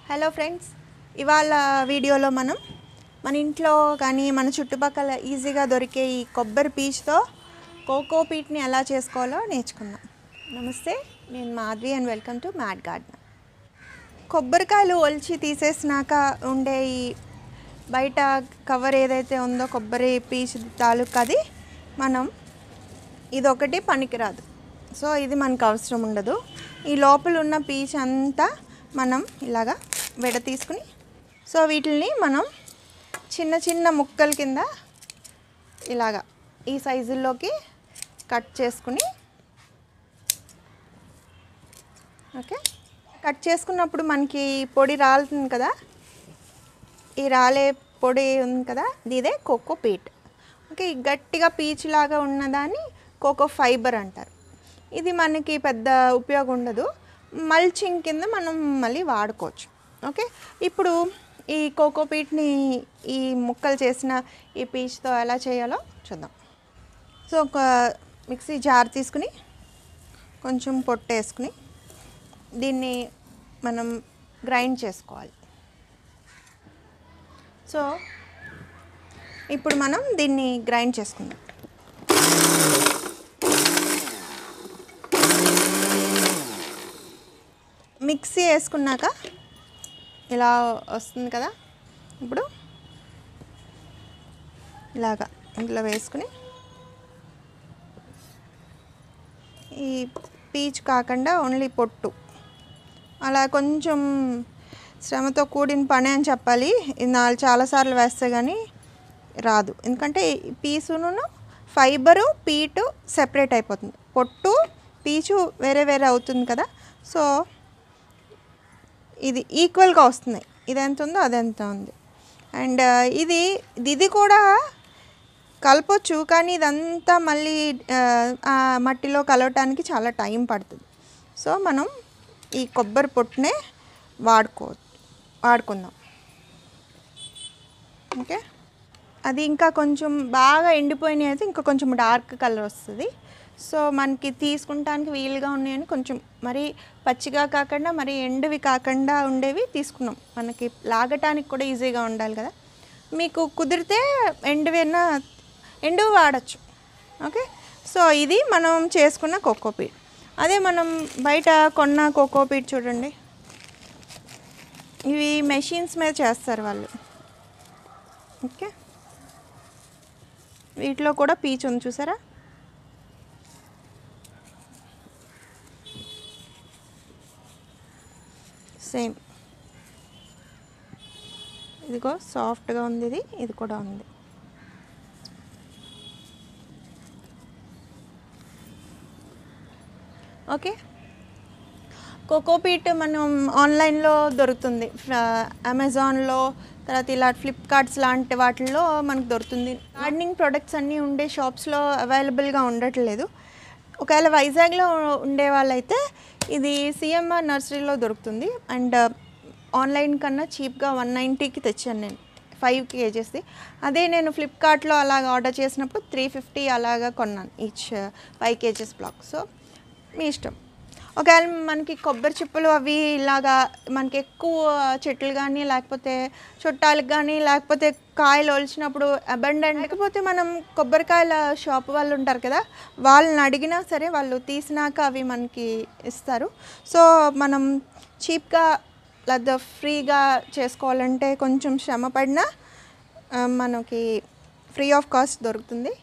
hello friends ఇవాళ వీడియోలో మనం మన ఇంట్లో కానీ మన చుట్టుపక్కల ఈజీగా దొరికే ఈ కొబ్బరి పీచుతో కోకో పీట్ని ఎలా చేసుకోవాలో నేర్చుకుందాం నమస్తే నేను Madhavi and welcome to Mad Garden కొబ్బరికాయలు ఒలిచి తీసేసినాక ఉండే ఈ బయట కవర్ ఏదైతే ఉందో కొబ్బరి పీచు తాలూకు అది మనం ఇదొకటి పనికిరాదు సో ఇది మనకు అవసరం ఉండదు ఈ లోపల ఉన్న పీచ్ అంతా మనం ఇలాగా విడ తీసుకుని సో వీటిని మనం చిన్న చిన్న ముక్కల కింద ఇలాగా ఈ సైజుల్లోకి కట్ చేసుకుని ఓకే కట్ చేసుకున్నప్పుడు మనకి పొడి రాలుతుంది కదా ఈ రాలే పొడి ఉంది కదా ఇదే కోకో పీట్ ఓకే ఈ గట్టిగా పీచ్ లాగా ఉన్నదాన్ని కోకో ఫైబర్ అంటారు ఇది మనకి పెద్ద ఉపయోగం ఉండదు మల్చింగ్ కింద మనం మళ్ళీ వాడుకోవచ్చు ఓకే ఇప్పుడు ఈ కోకో పీట్ని ఈ ముక్కలు చేసిన ఈ పీచ్తో ఎలా చేయాలో చూద్దాం సో ఒక మిక్సీ జార్ తీసుకుని కొంచెం పొట్టు వేసుకుని దీన్ని మనం గ్రైండ్ చేసుకోవాలి సో ఇప్పుడు మనం దీన్ని గ్రైండ్ చేసుకుందాం మిక్సీ వేసుకున్నాక ఇలా వస్తుంది కదా ఇప్పుడు ఇలాగా ఇంట్లో వేసుకుని ఈ పీచ్ కాకుండా ఓన్లీ పొట్టు అలా కొంచెం శ్రమతో కూడిన పని అని చెప్పాలి ఇది నాలుగు చాలాసార్లు వేస్తే కానీ రాదు ఎందుకంటే ఈ పీసును ఫైబరు పీటు సెపరేట్ అయిపోతుంది పొట్టు పీచు వేరే వేరే అవుతుంది కదా సో ఇది ఈక్వల్గా వస్తున్నాయి ఇది ఎంత ఉందో అది ఎంత ఉంది అండ్ ఇది ఇది కూడా కలపొచ్చు కానీ ఇదంతా మళ్ళీ ఆ, ఆ మట్టిలో కలవటానికి చాలా టైం పడుతుంది సో మనం ఈ కొబ్బరి పొట్టునే వాడుకో వాడుకుందాం ఓకే అది ఇంకా కొంచెం బాగా ఎండిపోయినాయి అయితే ఇంకా కొంచెం డార్క్ కలర్ వస్తుంది సో మనకి తీసుకుంటానికి వీలుగా ఉన్నాయని కొంచెం మరీ పచ్చిగా కాకుండా మరీ ఎండువి కాకుండా ఉండేవి తీసుకున్నాం మనకి లాగటానికి కూడా ఈజీగా ఉండాలి కదా మీకు కుదిరితే ఎండువైనా ఎండు వాడచ్చు ఓకే సో ఇది మనం చేసుకున్న కోకోపీట్ అదే మనం బయట కొన్న కోకోపీట్ చూడండి ఇవి మెషిన్స్ మీద చేస్తారు వాళ్ళు ఓకే వీటిలో కూడా పీచ్ ఉంది చూసారా సేమ్ ఇదిగో సాఫ్ట్గా ఉంది ఇది ఇది కూడా ఉంది ఓకే కోకోపీట్ మనం ఆన్లైన్లో దొరుకుతుంది ఫ్ర- అమెజాన్లో తర్వాత ఇలా ఫ్లిప్కార్ట్స్ లాంటి వాటిల్లో మనకు దొరుకుతుంది గార్డెనింగ్ ప్రొడక్ట్స్ అన్నీ ఉండే షాప్స్లో అవైలబుల్గా ఉండట్లేదు ఒకవేళ వైజాగ్లో ఉండే వాళ్ళైతే ఇది సిఎంఆర్ నర్సరీలో దొరుకుతుంది అండ్ ఆన్లైన్ కన్నా చీప్గా వన్ నైంటీకి తెచ్చాను నేను ఫైవ్ కేజెస్ది అదే నేను ఫ్లిప్కార్ట్లో అలాగ ఆర్డర్ చేసినప్పుడు త్రీ ఫిఫ్టీ అలాగా కొన్నాను each five kgs block so మీ ఇష్టం ఒకవేళ మనకి కొబ్బరి చిప్పలు అవి ఇలాగా మనకి ఎక్కువ చెట్లు కానీ లేకపోతే చుట్టాలకు కానీ లేకపోతే కాయలు ఒలిచినప్పుడు అబండెంట్ లేకపోతే మనం కొబ్బరికాయల షాప్ వాళ్ళు ఉంటారు కదా వాళ్ళని అడిగినా సరే వాళ్ళు తీసినాక అవి మనకి ఇస్తారు సో మనం చీప్గా లేదా ఫ్రీగా చేసుకోవాలంటే కొంచెం శ్రమ పడినా ఆ, మనకి ఫ్రీ ఆఫ్ కాస్ట్ దొరుకుతుంది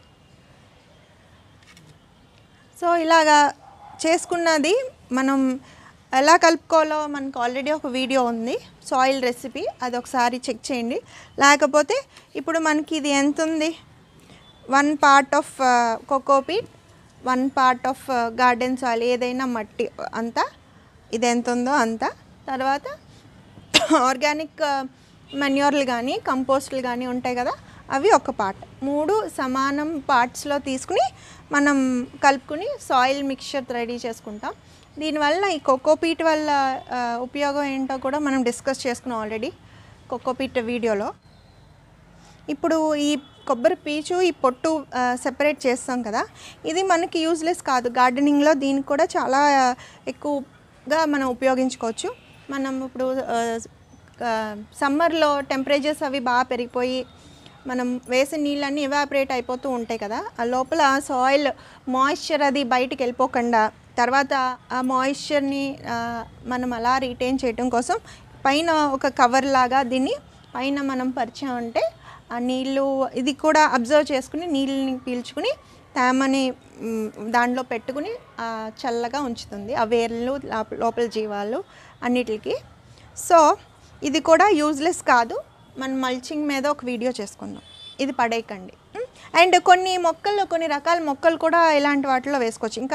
సో ఇలాగా చేసుకున్నది మనం ఎలా కలుపుకోవాలో మనకు ఆల్రెడీ ఒక వీడియో ఉంది సాయిల్ రెసిపీ అది ఒకసారి చెక్ చేయండి లేకపోతే ఇప్పుడు మనకి ఇది ఎంత ఉంది one part of cocopeat one part of garden soil ఏదైనా మట్టి అంతా ఇది ఎంత ఉందో అంత తర్వాత ఆర్గానిక్ మెన్యూర్లు కానీ కంపోస్ట్లు కానీ ఉంటాయి కదా అవి ఒక పార్ట్ మూడు సమానం పార్ట్స్లో తీసుకుని మనం కలుపుకుని సాయిల్ మిక్చర్ రెడీ చేసుకుంటాం దీనివల్ల ఈ కోకోపీట్ వల్ల ఆ, ఉపయోగం ఏంటో కూడా మనం డిస్కస్ చేసుకున్నాం ఆల్రెడీ కోకోపీట్ వీడియోలో ఇప్పుడు ఈ కొబ్బరి పీచు ఈ పొట్టు సెపరేట్ చేస్తాం కదా ఇది మనకి యూజ్లెస్ కాదు గార్డెనింగ్లో దీనికి కూడా చాలా ఎక్కువగా మనం ఉపయోగించుకోవచ్చు మనం ఇప్పుడు సమ్మర్లో టెంపరేచర్స్ అవి బాగా పెరిగిపోయి మనం వేసిన నీళ్ళన్నీ ఎవాపరేట్ అయిపోతూ ఉంటాయి కదా ఆ లోపల సాయిల్ మాయిశ్చర్ అది బయటికి వెళ్ళిపోకుండా తర్వాత ఆ మాయిశ్చర్ని మనం అలా రీటైన్ చేయడం కోసం పైన ఒక కవర్ లాగా దీన్ని పైన మనం పరిచామంటే ఆ నీళ్ళు ఇది కూడా అబ్జర్వ్ చేసుకుని నీళ్ళని పీల్చుకుని తేమని మ్, దాంట్లో పెట్టుకుని ఆ, చల్లగా ఉంచుతుంది ఆ వేర్లు లోప- లోపల జీవాలు అన్నిటికి సో ఇది కూడా యూజ్లెస్ కాదు మనం మల్చింగ్ మీద ఒక వీడియో చేసుకుందాం ఇది పడేయకండి మ్, అండ్ కొన్ని మొక్కలు కొన్ని రకాల మొక్కలు కూడా ఇలాంటి వాటిలో వేసుకోవచ్చు ఇంకా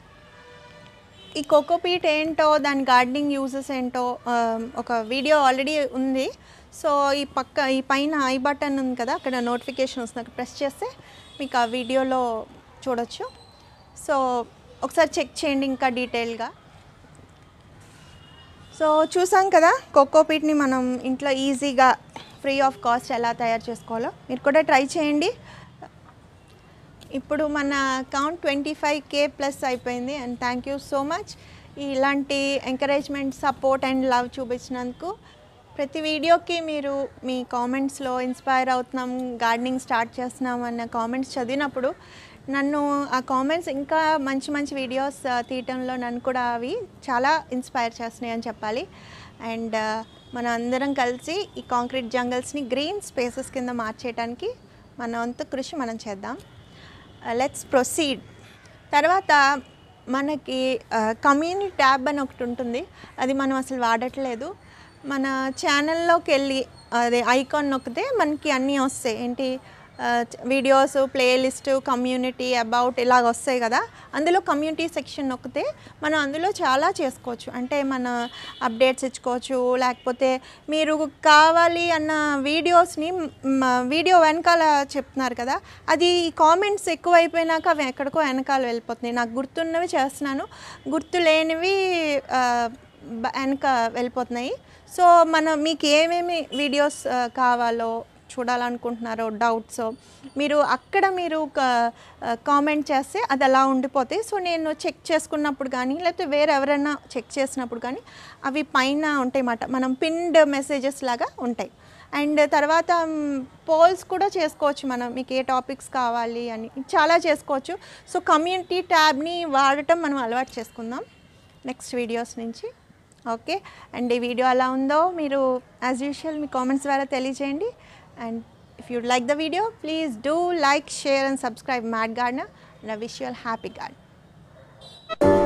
ఈ కోకోపీట్ ఏంటో దాని గార్డెనింగ్ యూజెస్ ఏంటో ఆ, ఒక వీడియో ఆల్రెడీ ఉంది సో ఈ పక్క ఈ పైన ఐ బటన్ ఉంది కదా అక్కడ నోటిఫికేషన్ వస్తుంది అక్కడ ప్రెస్ చేస్తే మీకు ఆ వీడియోలో చూడొచ్చు సో ఒకసారి చెక్ చేయండి ఇంకా డీటెయిల్గా సో చూసాం కదా కోకోపీట్ని మనం ఇంట్లో ఈజీగా ఫ్రీ ఆఫ్ కాస్ట్ ఎలా తయారు చేసుకోవాలో మీరు కూడా ట్రై చేయండి ఇప్పుడు మన account twenty five K plus అయిపోయింది and thank you so much ఇలాంటి ఎంకరేజ్మెంట్ సపోర్ట్ అండ్ లవ్ చూపించినందుకు ప్రతి వీడియోకి మీరు మీ కామెంట్స్లో ఇన్స్పైర్ అవుతున్నాం గార్డెనింగ్ స్టార్ట్ చేస్తున్నాం అన్న కామెంట్స్ చదివినప్పుడు నన్ను ఆ కామెంట్స్ ఇంకా మంచి మంచి వీడియోస్ తీయటంలో నన్ను కూడా అవి చాలా ఇన్స్పైర్ చేస్తున్నాయి అని చెప్పాలి అండ్ మన అందరం కలిసి ఈ కాంక్రీట్ జంగల్స్ని గ్రీన్ స్పేసెస్ కింద మార్చేయడానికి మన వంతు కృషి మనం చేద్దాం లెట్స్ ప్రొసీడ్ తర్వాత మనకి కమ్యూనిటీ ట్యాబ్ అని ఒకటి ఉంటుంది అది మనం అసలు వాడట్లేదు మన ఛానల్లోకి వెళ్ళి అదే ఐకాన్ నొక్కితే మనకి అన్నీ వస్తాయి ఏంటి వీడియోస్ ప్లేలిస్ట్ కమ్యూనిటీ అబౌట్ ఇలాగ వస్తాయి కదా అందులో కమ్యూనిటీ సెక్షన్ నొక్కితే మనం అందులో చాలా చేసుకోవచ్చు అంటే మన అప్డేట్స్ ఇచ్చుకోవచ్చు లేకపోతే మీరు కావాలి అన్న వీడియోస్ని వీడియో వెనకాల చెప్తున్నారు కదా అది కామెంట్స్ ఎక్కువ అయిపోయినాక అవి ఎక్కడికో వెనకాల వెళ్ళిపోతున్నాయి నాకు గుర్తున్నవి చేస్తున్నాను గుర్తు లేనివి ఆ, బ- వెనక వెళ్ళిపోతున్నాయి సో మనం మీకు ఏమేమి వీడియోస్ ఆ, కావాలో చూడాలనుకుంటున్నారో డౌట్స్ మీరు అక్కడ మీరు కామెంట్ చేస్తే అది అలా ఉండిపోతాయి సో నేను చెక్ చేసుకున్నప్పుడు కానీ లేకపోతే వేరే ఎవరైనా చెక్ చేసినప్పుడు కానీ అవి పైన ఉంటాయి అన్నమాట మనం పిన్డ్ మెసేజెస్ లాగా ఉంటాయి అండ్ తర్వాత పోల్స్ కూడా చేసుకోవచ్చు మనం మీకు ఏ టాపిక్స్ కావాలి అని చాలా చేసుకోవచ్చు సో కమ్యూనిటీ ట్యాబ్ని వాడటం మనం అలవాటు చేసుకుందాం నెక్స్ట్ వీడియోస్ నుంచి ఓకే అండ్ ఈ వీడియో ఎలా ఉందో మీరు యాజ్ యూజువల్ మీ కామెంట్స్ ద్వారా తెలియజేయండి and if you like the video please do like share and subscribe Mad Gardener and I wish you'll happy garden